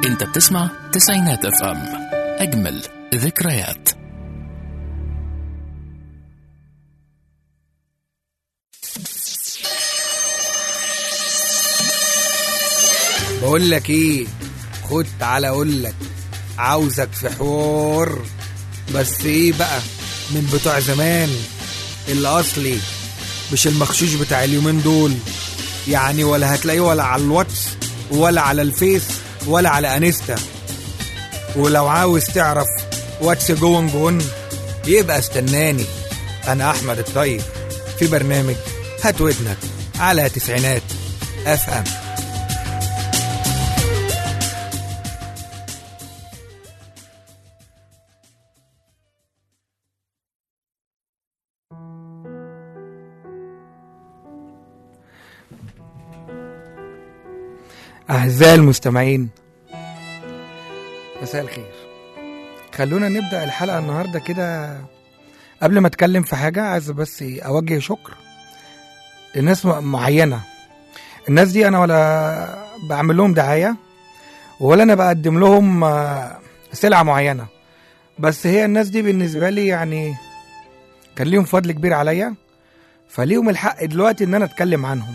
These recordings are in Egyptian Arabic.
انت بتسمع تسعينات اف ام اجمل ذكريات بقول لك ايه خد تعالى اقول لك عاوزك في حوار بس ايه بقى من بتوع زمان الاصلي مش المخشوش بتاع اليومين دول يعني ولا هتلاقيه ولا على الواتس ولا على الفيس ولا على انستا ولو عاوز تعرف واتس جوون جون يبقى استناني انا احمد الطيب في برنامج هات ودنك على تسعينات اف ام أعزائي المستمعين مساء الخير خلونا نبدأ الحلقة النهاردة كده قبل ما أتكلم في حاجة عايز بس أوجه شكر لناس م- معينة الناس دي أنا ولا بعمل لهم دعاية ولا أنا بقدم لهم آه، سلعة معينة بس هي الناس دي بالنسبة لي يعني كان ليهم فضل كبير عليا فليهم الحق دلوقتي إن أنا أتكلم عنهم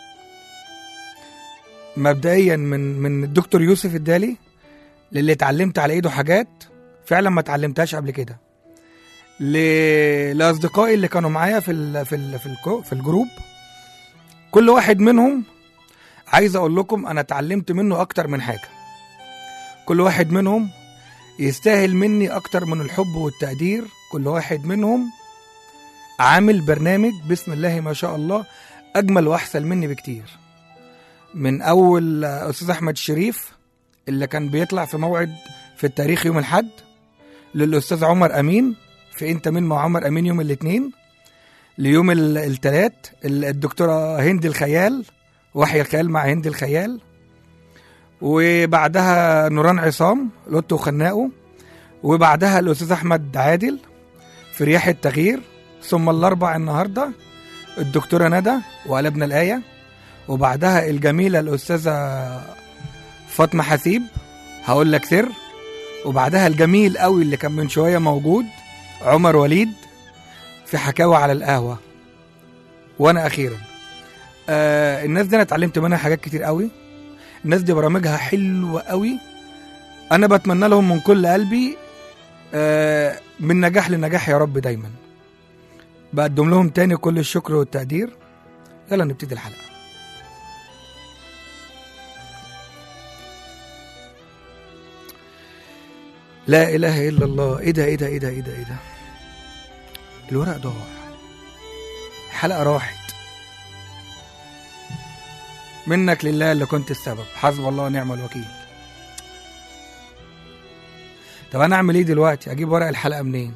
مبدئيا من من الدكتور يوسف الدالي للي اتعلمت على ايده حاجات فعلا ما اتعلمتهاش قبل كده ل... لاصدقائي اللي كانوا معايا في ال... في ال... في, الكو... في الجروب كل واحد منهم عايز اقول لكم انا اتعلمت منه اكتر من حاجه كل واحد منهم يستاهل مني اكتر من الحب والتقدير كل واحد منهم عامل برنامج بسم الله ما شاء الله اجمل واحسن مني بكتير من اول استاذ احمد الشريف اللي كان بيطلع في موعد في التاريخ يوم الاحد للاستاذ عمر امين في انت مين مع عمر امين يوم الاثنين ليوم ال- التلات ال- الدكتوره هند الخيال وحي الخيال مع هند الخيال وبعدها نوران عصام لوتو وخناقه وبعدها الاستاذ احمد عادل في رياح التغيير ثم الاربع النهارده الدكتوره ندى وقلبنا الايه وبعدها الجميلة الأستاذة فاطمة حسيب هقول لك سر وبعدها الجميل قوي اللي كان من شوية موجود عمر وليد في حكاوي على القهوة وأنا أخيرا آه الناس دي أنا اتعلمت منها حاجات كتير قوي الناس دي برامجها حلوة قوي أنا بتمنى لهم من كل قلبي آه من نجاح لنجاح يا رب دايما بقدم لهم تاني كل الشكر والتقدير يلا نبتدي الحلقة لا اله الا الله ايه ده ايه ده ايه ده ايه ده ايه ده الورق ضاع الحلقه راحت منك لله اللي كنت السبب حسب الله ونعم الوكيل طب انا اعمل ايه دلوقتي اجيب ورق الحلقه منين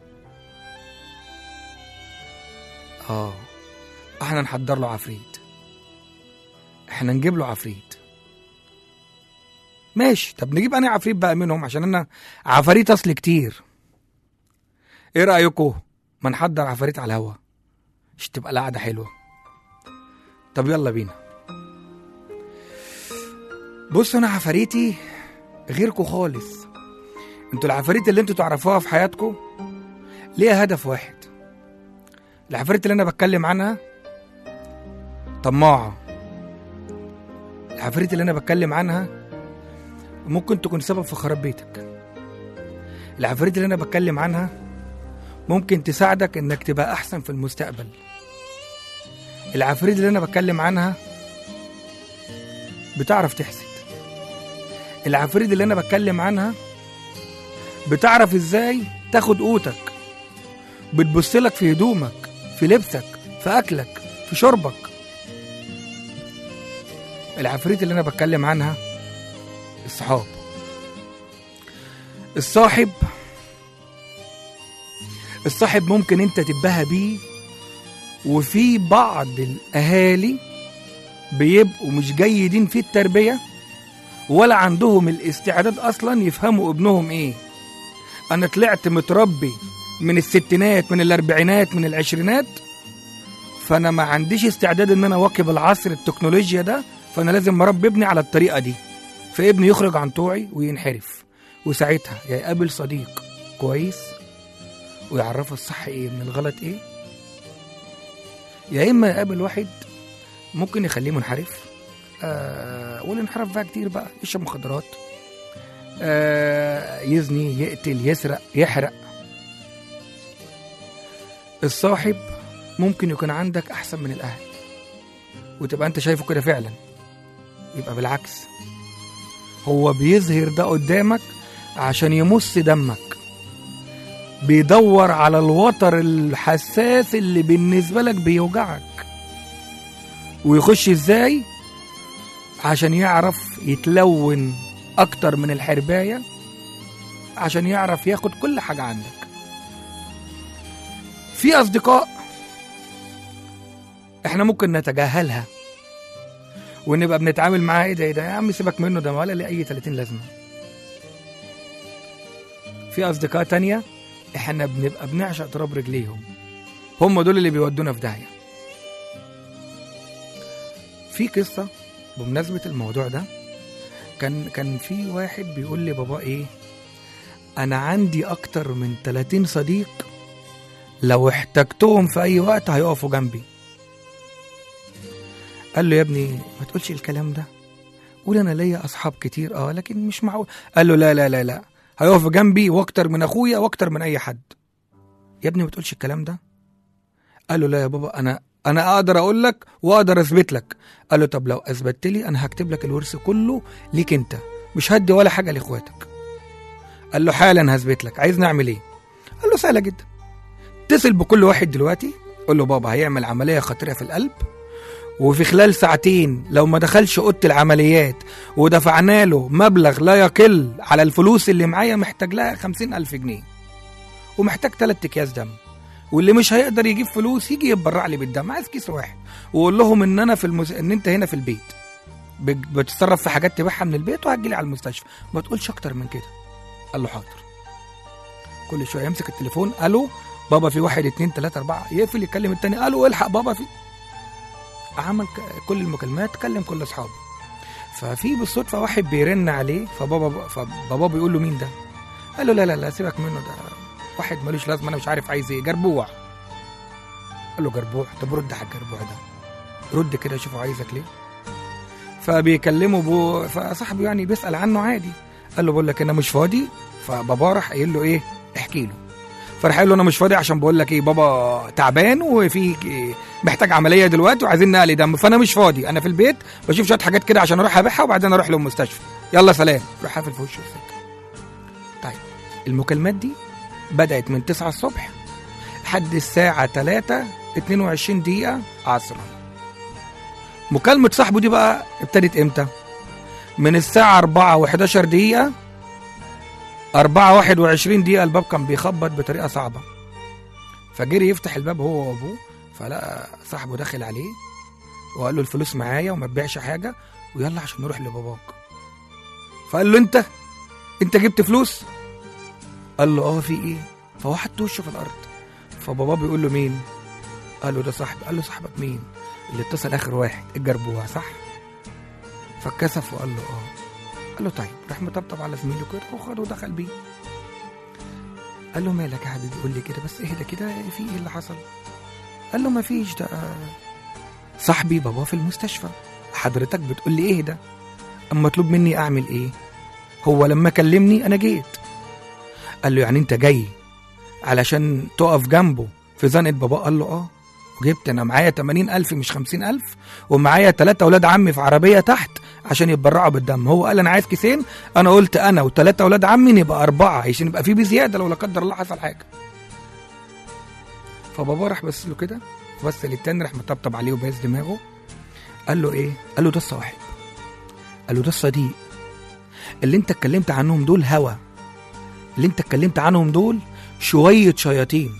اه احنا نحضر له عفريت احنا نجيب له عفريت ماشي طب نجيب انا عفريت بقى منهم عشان انا عفاريت اصل كتير ايه رايكم ما نحضر عفاريت على الهوا مش تبقى القعده حلوه طب يلا بينا بصوا انا عفاريتي غيركم خالص انتوا العفاريت اللي انتوا تعرفوها في حياتكم ليها هدف واحد العفاريت اللي انا بتكلم عنها طماعه العفاريت اللي انا بتكلم عنها ممكن تكون سبب في خراب بيتك العفاريت اللي انا بتكلم عنها ممكن تساعدك انك تبقى احسن في المستقبل العفاريت اللي انا بتكلم عنها بتعرف تحسد العفاريت اللي انا بتكلم عنها بتعرف ازاي تاخد قوتك بتبص لك في هدومك في لبسك في اكلك في شربك العفاريت اللي انا بتكلم عنها الصحاب الصاحب الصاحب ممكن انت تبها بيه وفي بعض الاهالي بيبقوا مش جيدين في التربيه ولا عندهم الاستعداد اصلا يفهموا ابنهم ايه انا طلعت متربي من الستينات من الاربعينات من العشرينات فانا ما عنديش استعداد ان انا اواكب العصر التكنولوجيا ده فانا لازم اربي ابني على الطريقه دي فابني يخرج عن طوعي وينحرف وساعتها يا يقابل صديق كويس ويعرفه الصح ايه من الغلط ايه يا اما يقابل واحد ممكن يخليه منحرف آه والانحراف بقى كتير بقى يشرب مخدرات آه يزني يقتل يسرق يحرق الصاحب ممكن يكون عندك احسن من الاهل وتبقى انت شايفه كده فعلا يبقى بالعكس هو بيظهر ده قدامك عشان يمص دمك بيدور على الوتر الحساس اللي بالنسبة لك بيوجعك ويخش ازاي عشان يعرف يتلون اكتر من الحرباية عشان يعرف ياخد كل حاجة عندك في اصدقاء احنا ممكن نتجاهلها ونبقى بنتعامل معاها ايه ده ايه ده يا عم سيبك منه ده ولا ليه اي 30 لازمه في اصدقاء تانية احنا بنبقى بنعشق تراب رجليهم هم دول اللي بيودونا في داهيه في قصه بمناسبه الموضوع ده كان كان في واحد بيقول لي بابا ايه انا عندي اكتر من 30 صديق لو احتجتهم في اي وقت هيقفوا جنبي قال له يا ابني ما تقولش الكلام ده قول انا ليا اصحاب كتير اه لكن مش معقول قال له لا لا لا لا هيقف جنبي واكتر من اخويا واكتر من اي حد يا ابني ما تقولش الكلام ده قال له لا يا بابا انا انا اقدر اقول لك واقدر اثبت لك قال له طب لو اثبتت لي انا هكتب لك الورث كله ليك انت مش هدي ولا حاجه لاخواتك قال له حالا هثبت لك عايز نعمل ايه قال له سهله جدا اتصل بكل واحد دلوقتي قول له بابا هيعمل عمليه خطيره في القلب وفي خلال ساعتين لو ما دخلش اوضه العمليات ودفعنا له مبلغ لا يقل على الفلوس اللي معايا محتاج لها خمسين ألف جنيه ومحتاج تلات أكياس دم واللي مش هيقدر يجيب فلوس يجي يتبرع لي بالدم عايز كيس واحد وقول لهم ان انا في المس... ان انت هنا في البيت بت- بتتصرف في حاجات تبيعها من البيت وهتجيلي على المستشفى ما تقولش اكتر من كده قال له حاضر كل شويه يمسك التليفون الو بابا في واحد اتنين تلاته اربعه يقفل يكلم التاني الو الحق بابا في عمل ك- كل المكالمات كلم كل اصحابه ففي بالصدفه واحد بيرن عليه فبابا فبابا بيقول له مين ده قال له لا لا لا سيبك منه ده واحد ملوش لازمه انا مش عارف عايز ايه جربوع قال له جربوع طب رد على الجربوع ده رد كده شوفوا عايزك ليه فبيكلمه بو فصاحبه يعني بيسال عنه عادي قال له بقول لك انا مش فاضي فبابا راح قايل له ايه احكي له فراح قال له انا مش فاضي عشان بقول لك ايه بابا تعبان وفي إيه محتاج عمليه دلوقتي وعايزين نقل دم فانا مش فاضي انا في البيت بشوف شويه حاجات كده عشان اروح ابيعها وبعدين اروح للمستشفى يلا سلام روح قافل في وشه السكه طيب المكالمات دي بدات من 9 الصبح لحد الساعه 3 22 دقيقه عصرا مكالمه صاحبه دي بقى ابتدت امتى من الساعه 4 و11 دقيقه 4 21 دقيقه الباب كان بيخبط بطريقه صعبه فجري يفتح الباب هو وابوه فلقى صاحبه داخل عليه وقال له الفلوس معايا وما تبيعش حاجه ويلا عشان نروح لباباك فقال له انت انت جبت فلوس قال له اه في ايه فهو حط وشه في الارض فبابا بيقول له مين قال له ده صاحبي قال له صاحبك مين اللي اتصل اخر واحد الجربوع صح فاتكسف وقال له اه قال له طيب راح مطبطب على زميله كده وخده ودخل بيه قال له مالك يا حبيبي قول لي كده بس اهدى كده في ايه اللي حصل قال له ما فيش ده صاحبي بابا في المستشفى حضرتك بتقول لي ايه ده اما مطلوب مني اعمل ايه هو لما كلمني انا جيت قال له يعني انت جاي علشان تقف جنبه في زنقة بابا قال له اه وجبت انا معايا 80 ألف مش 50 ألف ومعايا ثلاثة أولاد عمي في عربية تحت عشان يتبرعوا بالدم هو قال أنا عايز كيسين أنا قلت أنا وثلاثة أولاد عمي نبقى أربعة عشان يبقى في بزيادة لو لا قدر الله حصل حاجة فبابا راح بص له كده بص للتاني راح مطبطب عليه وبايز دماغه قال له ايه قال له ده الصاحب قال له ده الصديق اللي انت اتكلمت عنهم دول هوا اللي انت اتكلمت عنهم دول شوية شياطين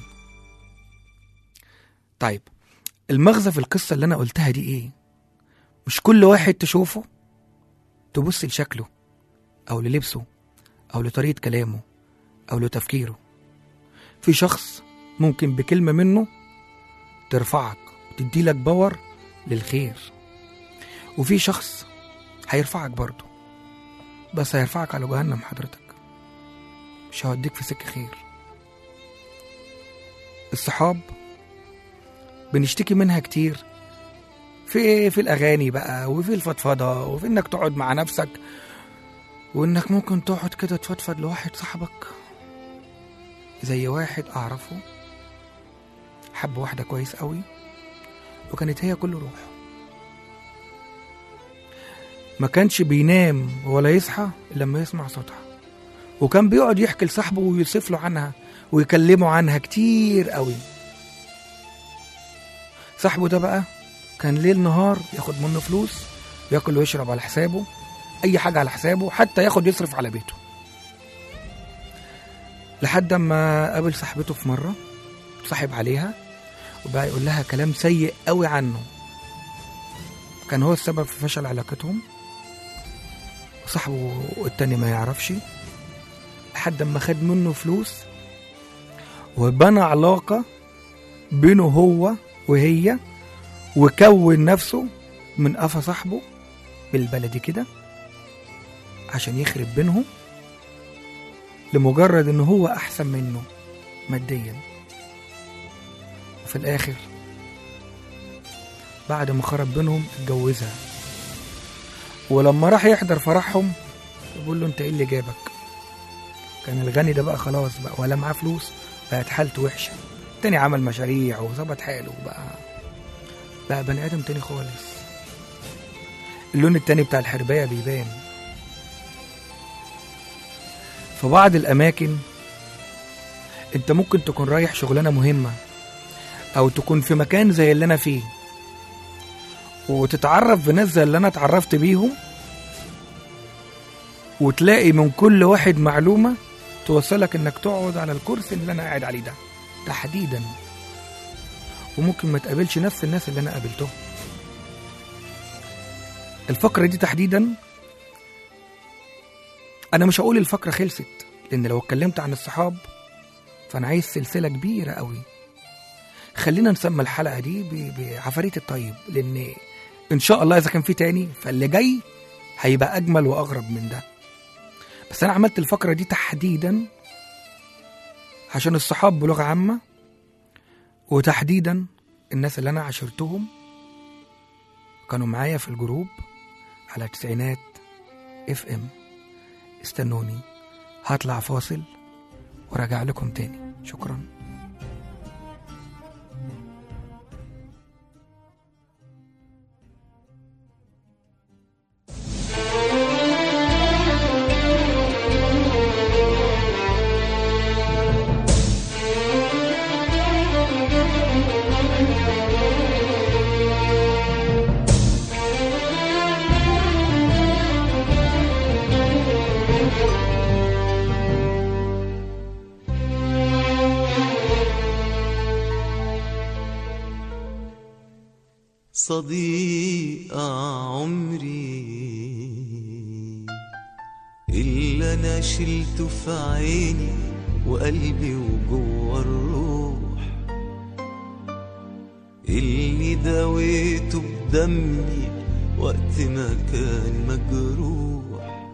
طيب المغزى في القصة اللي أنا قلتها دي إيه؟ مش كل واحد تشوفه تبص لشكله أو للبسه أو لطريقة كلامه أو لتفكيره في شخص ممكن بكلمة منه ترفعك وتدي لك باور للخير وفي شخص هيرفعك برضه بس هيرفعك على جهنم حضرتك مش هوديك في سكة خير الصحاب بنشتكي منها كتير في في الاغاني بقى وفي الفضفضه وفي انك تقعد مع نفسك وانك ممكن تقعد كده تفضفض لواحد صاحبك زي واحد اعرفه حب واحده كويس قوي وكانت هي كل روحه ما كانش بينام ولا يصحى إلا لما يسمع صوتها وكان بيقعد يحكي لصاحبه ويوصف له عنها ويكلمه عنها كتير قوي صاحبه ده بقى كان ليل نهار ياخد منه فلوس ياكل ويشرب على حسابه اي حاجه على حسابه حتى ياخد يصرف على بيته لحد ما قابل صاحبته في مره صاحب عليها وبقى يقول لها كلام سيء قوي عنه كان هو السبب في فشل علاقتهم صاحبه التاني ما يعرفش لحد ما خد منه فلوس وبنى علاقة بينه هو وهي وكون نفسه من قفا صاحبه بالبلدي كده عشان يخرب بينهم لمجرد ان هو احسن منه ماديا وفي الاخر بعد ما خرب بينهم اتجوزها ولما راح يحضر فرحهم يقول له انت ايه اللي جابك كان الغني ده بقى خلاص بقى ولا معاه فلوس بقت حالته وحشه تاني عمل مشاريع وظبط حاله بقى بقى بني ادم تاني خالص اللون التاني بتاع الحربايه بيبان في بعض الاماكن انت ممكن تكون رايح شغلانه مهمه او تكون في مكان زي اللي انا فيه وتتعرف بناس زي اللي انا اتعرفت بيهم وتلاقي من كل واحد معلومه توصلك انك تقعد على الكرسي اللي انا قاعد عليه ده تحديدا وممكن ما تقابلش نفس الناس اللي انا قابلتهم الفقره دي تحديدا انا مش هقول الفقره خلصت لان لو اتكلمت عن الصحاب فانا عايز سلسله كبيره قوي خلينا نسمى الحلقه دي ب- بعفاريت الطيب لان ان شاء الله اذا كان في تاني فاللي جاي هيبقى اجمل واغرب من ده بس انا عملت الفقره دي تحديدا عشان الصحاب بلغه عامه وتحديدا الناس اللي انا عاشرتهم كانوا معايا في الجروب على تسعينات اف ام استنوني هطلع فاصل وراجع لكم تاني شكرا صديق عمري اللي انا شلته في عيني وقلبي وجوه الروح اللي داويته بدمي وقت ما كان مجروح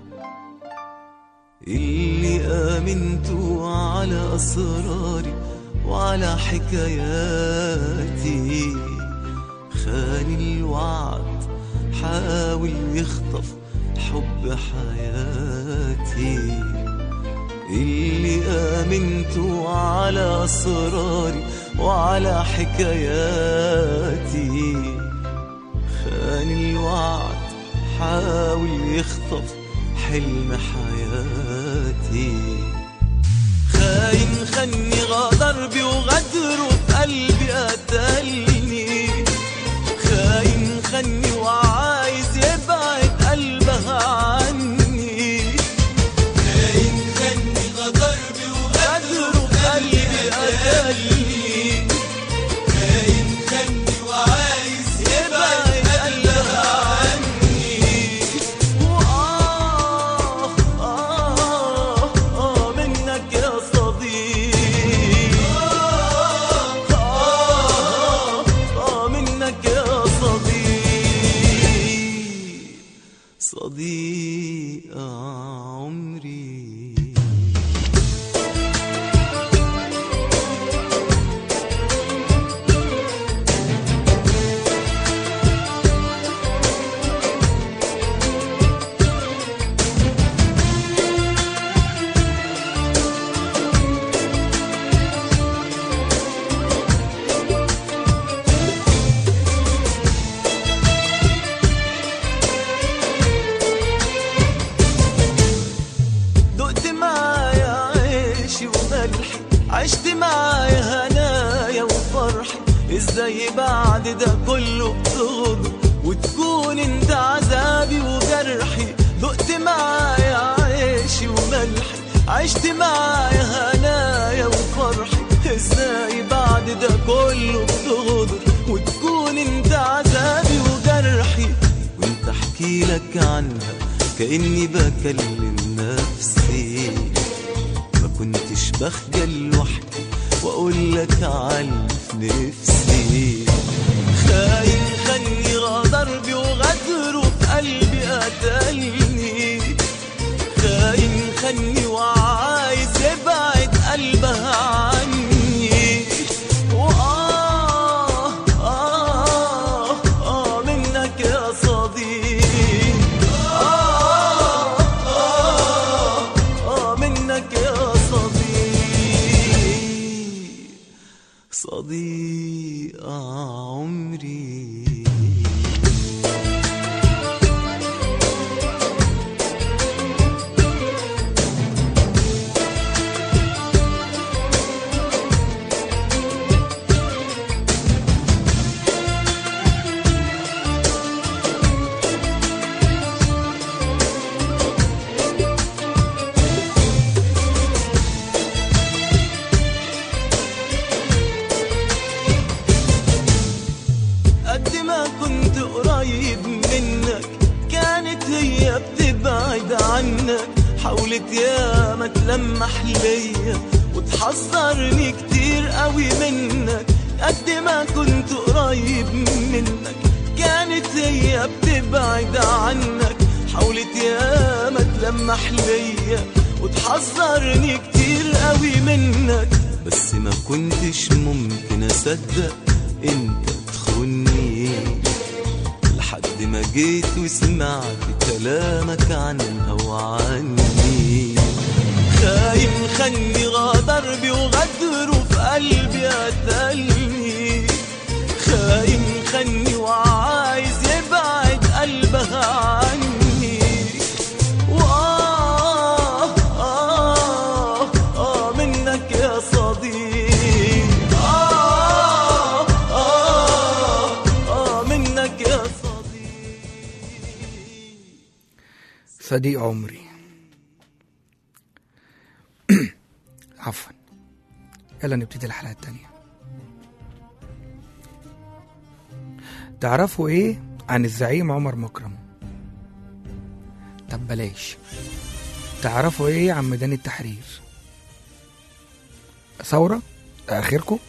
اللي آمنته على أسراري وعلى حكاياتي خان الوعد حاول يخطف حب حياتي اللي آمنته على أسراري وعلى حكاياتي خان الوعد حاول يخطف حلم حياتي خاين خني غدر بي وغدره في قلبي قتلني خاين خني وعايز يبعد قلبها عني خاين خني غدر بي وغدره في قلبي قتلني خاين خني وعايز يبعد قلبها عني وآه آه آه منك يا صديق آه آه منك يا صديق صديق كله بتغدر وتكون انت عذابي وجرحي وانت احكي لك عنها كاني بكلم نفسي ما كنتش بخجل لوحدي واقول لك علي في نفسي خاين خني غدر بي وغدر وفي قلبي قتلني خاين خني وعايز يبعد قلبها عني وآه آه آه منك يا صديق آه آه آه منك يا صديق صديق عمري قد ما كنت قريب منك كانت هي بتبعد عنك حاولت يا ما تلمح ليا وتحذرني كتير قوي منك قد ما كنت قريب منك كانت هي بتبعد عنك حاولت يا ما تلمح ليا وتحذرني كتير قوي منك بس ما كنتش ممكن اصدق انت تخوني لحد ما جيت وسمعت كلامك عنها وعني خاين خني غدر بي وغدر وفي قلبي قتلني خاين خني وعايز يبعد قلبها عني وآه آه آه منك يا صديق آه آه آه منك يا صديق صديق عمري عفوا يلا نبتدي الحلقة التانية تعرفوا ايه عن الزعيم عمر مكرم طب بلاش تعرفوا ايه عن ميدان التحرير ثورة ده اخركم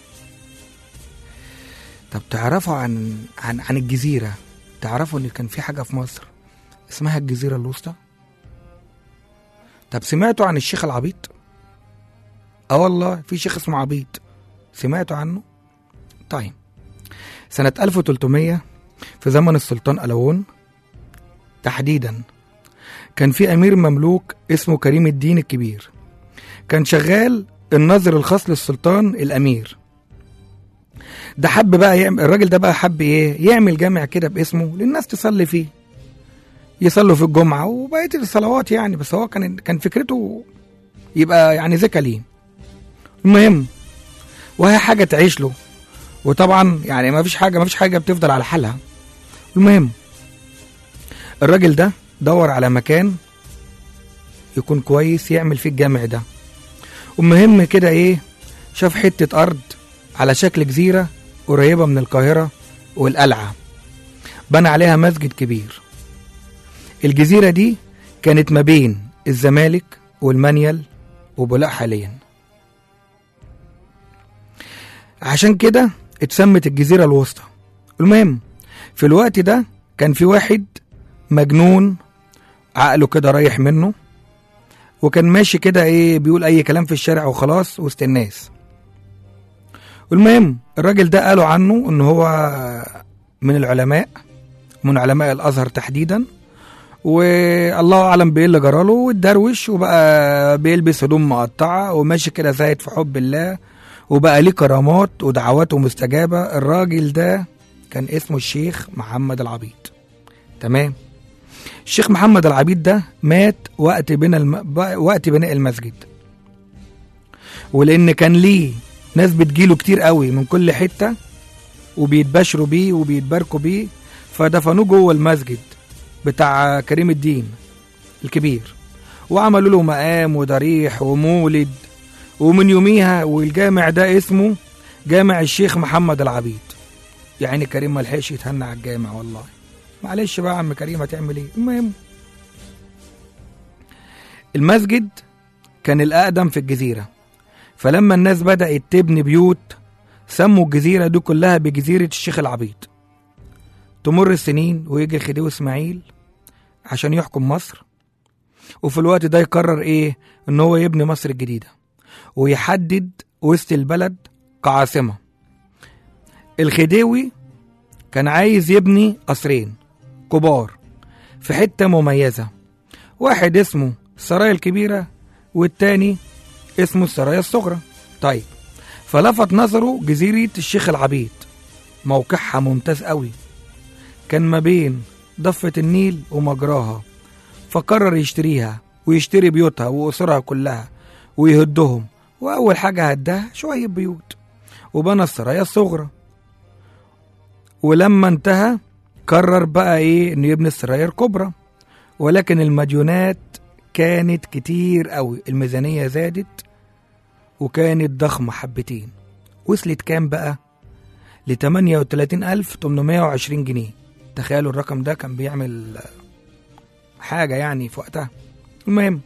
طب تعرفوا عن عن عن الجزيرة تعرفوا ان كان في حاجة في مصر اسمها الجزيرة الوسطى طب سمعتوا عن الشيخ العبيط اه والله في شيخ اسمه عبيط سمعتوا عنه طيب سنة 1300 في زمن السلطان ألوون تحديدا كان في أمير مملوك اسمه كريم الدين الكبير كان شغال الناظر الخاص للسلطان الأمير ده حب بقى يعمل الراجل ده بقى حب ايه يعمل جامع كده باسمه للناس تصلي فيه يصلوا في الجمعة وبقية الصلوات يعني بس هو كان كان فكرته يبقى يعني ذكى ليه المهم وهي حاجة تعيش له وطبعا يعني ما فيش حاجة ما فيش حاجة بتفضل على حالها المهم الراجل ده دور على مكان يكون كويس يعمل فيه الجامع ده المهم كده ايه شاف حتة أرض على شكل جزيرة قريبة من القاهرة والقلعة بنى عليها مسجد كبير الجزيرة دي كانت ما بين الزمالك والمنيل وبولاق حاليا عشان كده اتسمت الجزيرة الوسطى المهم في الوقت ده كان في واحد مجنون عقله كده رايح منه وكان ماشي كده ايه بيقول اي كلام في الشارع وخلاص وسط الناس المهم الراجل ده قالوا عنه ان هو من العلماء من علماء الازهر تحديدا والله اعلم بايه اللي جراله واتدروش وبقى بيلبس هدوم مقطعه وماشي كده زايد في حب الله وبقى ليه كرامات ودعواته مستجابه الراجل ده كان اسمه الشيخ محمد العبيد تمام الشيخ محمد العبيد ده مات وقت بناء الم... وقت بناء المسجد ولان كان ليه ناس بتجيله كتير قوي من كل حته وبيتباشروا بيه وبيتباركوا بيه فدفنوه جوه المسجد بتاع كريم الدين الكبير وعملوا له مقام وضريح ومولد ومن يوميها والجامع ده اسمه جامع الشيخ محمد العبيد يعني كريم ملحقش يتهنى على الجامع والله معلش بقى يا عم كريم هتعمل ايه المهم المسجد كان الأقدم في الجزيرة فلما الناس بدأت تبني بيوت سموا الجزيرة دي كلها بجزيرة الشيخ العبيد تمر السنين ويجي الخديوي إسماعيل عشان يحكم مصر وفي الوقت ده يقرر إيه إن هو يبني مصر الجديدة ويحدد وسط البلد كعاصمة الخديوي كان عايز يبني قصرين كبار في حتة مميزة واحد اسمه السرايا الكبيرة والتاني اسمه السرايا الصغرى طيب فلفت نظره جزيرة الشيخ العبيد موقعها ممتاز قوي كان ما بين ضفة النيل ومجراها فقرر يشتريها ويشتري بيوتها وأسرها كلها ويهدهم وأول حاجة هداها شوية بيوت وبنى السرايا الصغرى ولما انتهى قرر بقى ايه انه يبني السرايا الكبرى ولكن المديونات كانت كتير قوي الميزانية زادت وكانت ضخمة حبتين وصلت كام بقى ل 38820 جنيه تخيلوا الرقم ده كان بيعمل حاجة يعني في وقتها المهم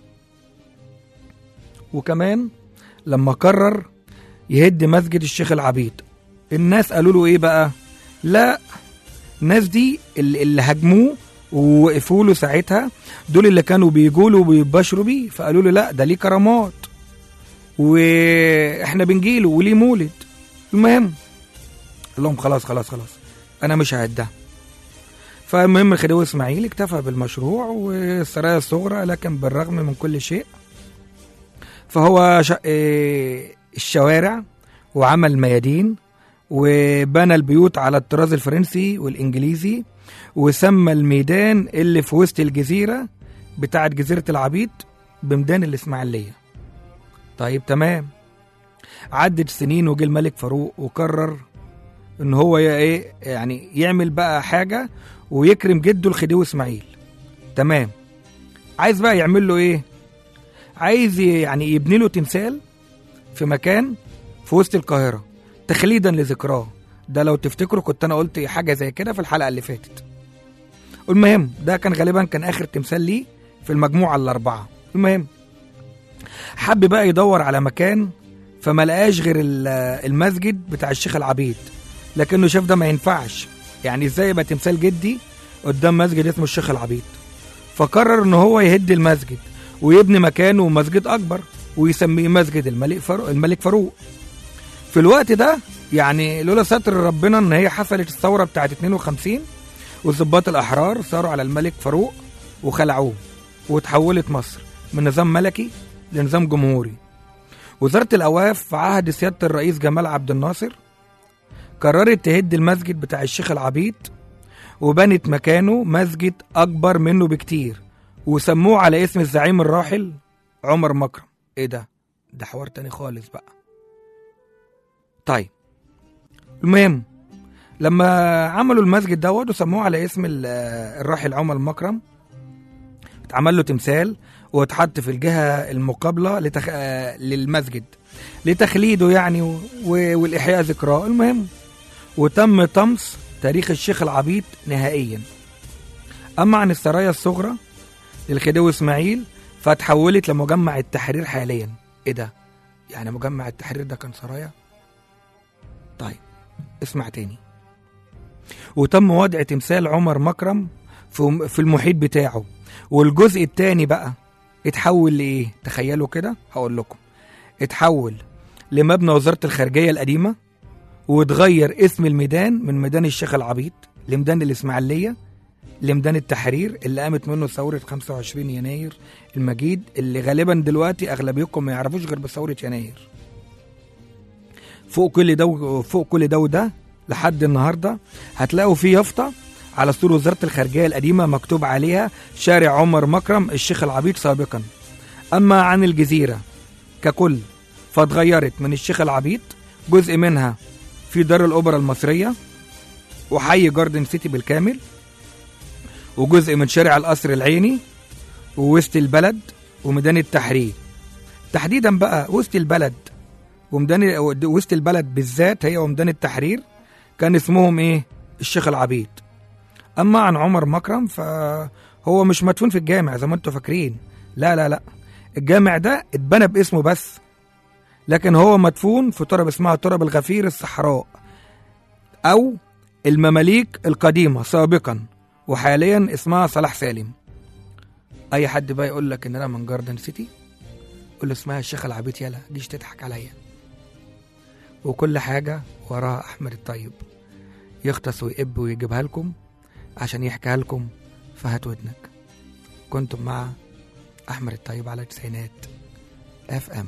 وكمان لما قرر يهد مسجد الشيخ العبيد الناس قالوا له ايه بقى لا الناس دي اللي, اللي هاجموه ووقفوا له ساعتها دول اللي كانوا بيجوا له وبيبشروا بيه فقالوا له لا ده ليه كرامات واحنا بنجيله وليه مولد المهم قال لهم خلاص خلاص خلاص انا مش هعدها فالمهم الخديوي اسماعيل اكتفى بالمشروع والسرايا الصغرى لكن بالرغم من كل شيء فهو شق الشوارع وعمل ميادين وبنى البيوت على الطراز الفرنسي والانجليزي وسمى الميدان اللي في وسط الجزيره بتاعت جزيره العبيد بميدان الاسماعيليه طيب تمام عدت سنين وجه الملك فاروق وقرر ان هو ي- ايه يعني يعمل بقى حاجه ويكرم جده الخديوي اسماعيل تمام عايز بقى يعمل له ايه عايز ي- يعني يبني له تمثال في مكان في وسط القاهره تخليدا لذكراه ده لو تفتكروا كنت انا قلت حاجه زي كده في الحلقه اللي فاتت المهم ده كان غالبا كان اخر تمثال ليه في المجموعه الاربعه المهم حب بقى يدور على مكان فما لقاش غير ال- المسجد بتاع الشيخ العبيد لكنه شاف ده ما ينفعش يعني ازاي يبقى تمثال جدي قدام مسجد اسمه الشيخ العبيد فقرر ان هو يهد المسجد ويبني مكانه مسجد اكبر ويسميه مسجد الملك فاروق الملك فاروق في الوقت ده يعني لولا ستر ربنا ان هي حصلت الثوره بتاعت 52 والضباط الاحرار صاروا على الملك فاروق وخلعوه وتحولت مصر من نظام ملكي لنظام جمهوري وزاره الاوقاف في عهد سياده الرئيس جمال عبد الناصر قررت تهد المسجد بتاع الشيخ العبيد وبنت مكانه مسجد اكبر منه بكتير وسموه على اسم الزعيم الراحل عمر مكرم ايه ده ده حوار تاني خالص بقى طيب المهم لما عملوا المسجد دوت وسموه على اسم ال- الراحل عمر مكرم اتعمل له تمثال واتحط في الجهة المقابلة لتخ... آه، للمسجد لتخليده يعني و... و... والإحياء ذكراه المهم وتم طمس تاريخ الشيخ العبيد نهائيا أما عن السرايا الصغرى للخديوي إسماعيل فتحولت لمجمع التحرير حاليا إيه ده؟ يعني مجمع التحرير ده كان سرايا؟ طيب اسمع تاني وتم وضع تمثال عمر مكرم في في المحيط بتاعه والجزء التاني بقى اتحول لايه تخيلوا كده هقول لكم اتحول لمبنى وزارة الخارجية القديمة واتغير اسم الميدان من ميدان الشيخ العبيد لميدان الإسماعيلية لميدان التحرير اللي قامت منه ثورة 25 يناير المجيد اللي غالبا دلوقتي أغلبيتكم ما يعرفوش غير بثورة يناير فوق كل ده فوق كل ده وده لحد النهارده هتلاقوا في يافطه على سور وزاره الخارجيه القديمه مكتوب عليها شارع عمر مكرم الشيخ العبيد سابقا اما عن الجزيره ككل فاتغيرت من الشيخ العبيد جزء منها في دار الاوبرا المصريه وحي جاردن سيتي بالكامل وجزء من شارع القصر العيني ووسط البلد وميدان التحرير تحديدا بقى وسط البلد وميدان وسط البلد بالذات هي وميدان التحرير كان اسمهم ايه الشيخ العبيد اما عن عمر مكرم فهو مش مدفون في الجامع زي ما انتوا فاكرين لا لا لا الجامع ده اتبنى باسمه بس لكن هو مدفون في تراب اسمها تراب الغفير الصحراء او المماليك القديمه سابقا وحاليا اسمها صلاح سالم اي حد بقى يقول لك ان انا من جاردن سيتي قول له اسمها الشيخ العبيد يلا جيش تضحك عليا وكل حاجه وراها احمد الطيب يغطس ويقب ويجيبها لكم عشان يحكيها لكم فهات ودنك كنتم مع احمد الطيب على تسعينات اف ام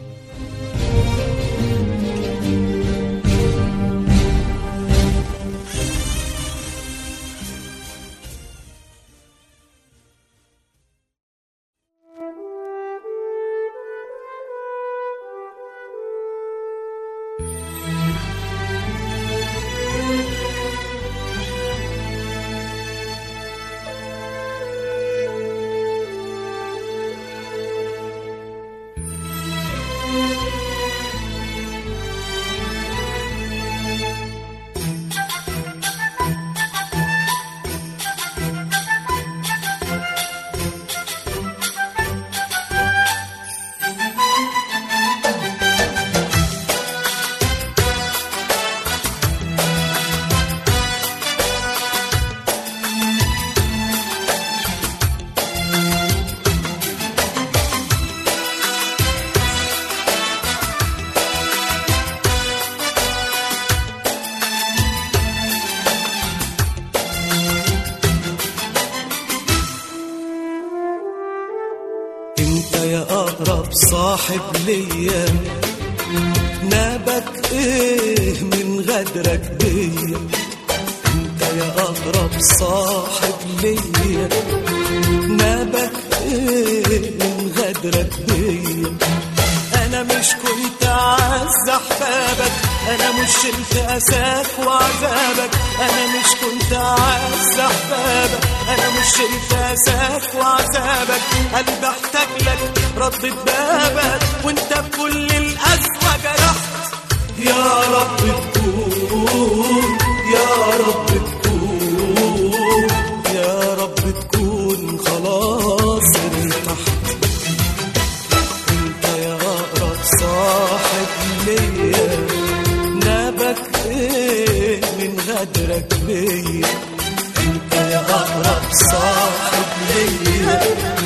انت يا اقرب صاحب ليا نابك ايه من غدرك بيا انت يا اقرب صاحب ليا نابك ايه من غدرك بيا انا مش كنت اعز احبابك انا مش شلت اساك وعذابك انا مش كنت اعز احبابك انا مش شلت اساك وعذابك قلبي احتاج لك ردت بابك وانت بكل القسوة جرحت يا رب تكون يا رب تكون يا رب تكون خلاص ارتحت انت يا اقرب صاحب ليا نابك ايه من غدرك بيا انت يا اقرب صاحب ليا